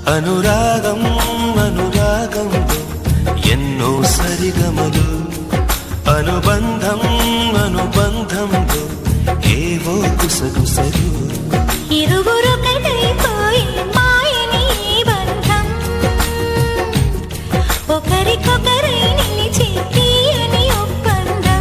అనురాగం అనురాగంలో ఎన్నో సరిగమలు అనుబంధం అనుబంధంలో ఏవో గుసగుసలు ఇరువురొకటైపోయి మాయని ఈ బంధం ఒకరికొకరై నిలిచే తీయని ఒప్పందం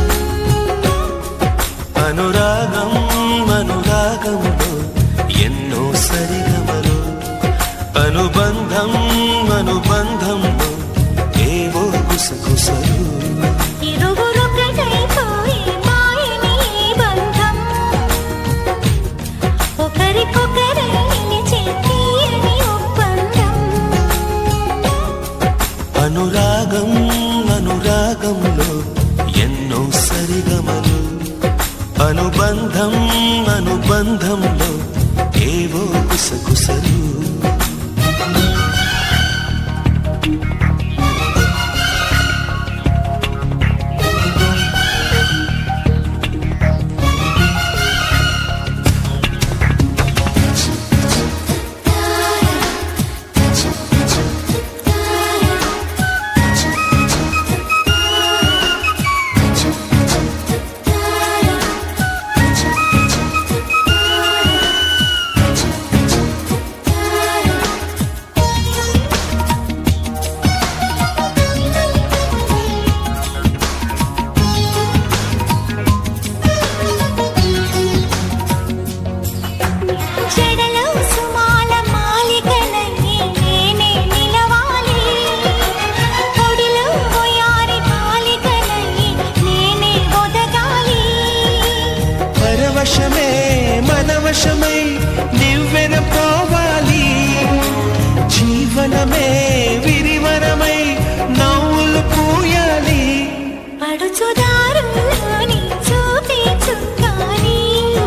అనురాగం అనురాగంలో ఎన్నో సరిగమలు అనుబంధం అనుబంధంలో ఏవో గుసగుసలు ఇరువురొకటైపోయి మాయని ఈ బంధం ఒకరికొకరై నిలిచే తీయని ఒప్పందం అనురాగం అనురాగంలో ఎన్నో సరిగమలు అనుబంధం అనుబంధంలో ఏవో గుసగుసలు చెడలో సుమాల మాలికలై నేనే నిలవాలి పొడిలో పోయారి మాలికలై నేనే ఒదగాలి పరవశమే మనవశమై నివ్వెన పోవాలి జీవనమే విరివనమై నవ్వులు పూయాలి పడుచుదారులోని చూపే చుక్కాని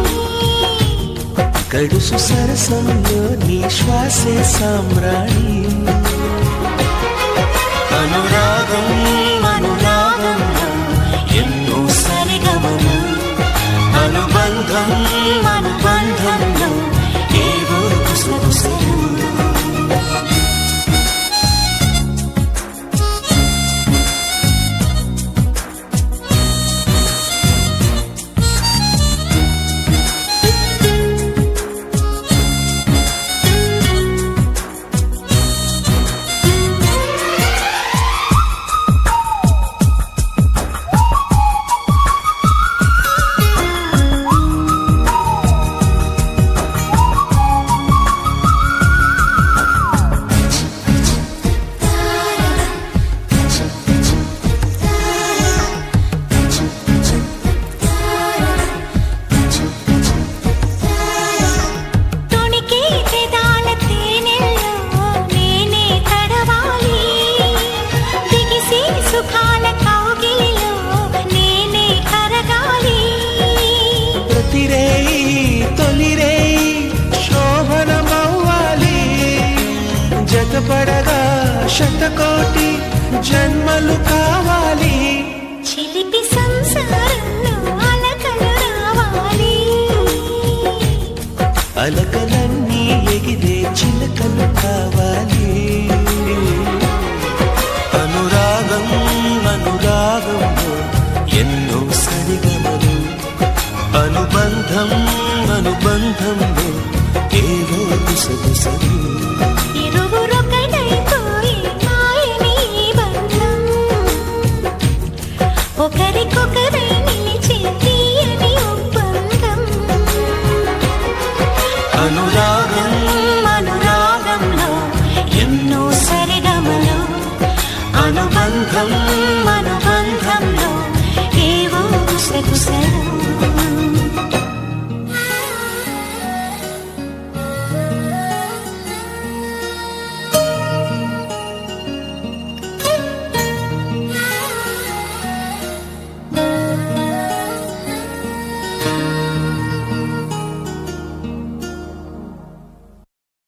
గడుసు సరసంలో నీ శ్వాసే సామ్రాణి అనురాగం అనురాగంలో ఎన్నో సరిగమలు అనుబంధం అనుబంధంలో ఏవో గుసగుసలు తొణికే పెదాల తేనెల్లో నేనే తడవాలి దిగిసి సుఖాల కౌగిలిలో నేనే కరగాలి ప్రతిరేయి తొలిరేయి శోభనమవ్వాలి జతపడగా శతకోటి జన్మలు కావాలి చిలిపి సంసారంలో అలకలు రావాలి అలకలన్నీ ఎగిరే చిలకలు కావాలి అనురాగం అనురాగంలో ఎన్నో సరిగమలు అనుబంధం అనుబంధంలో ఏవో గుసగుసలు ఇరు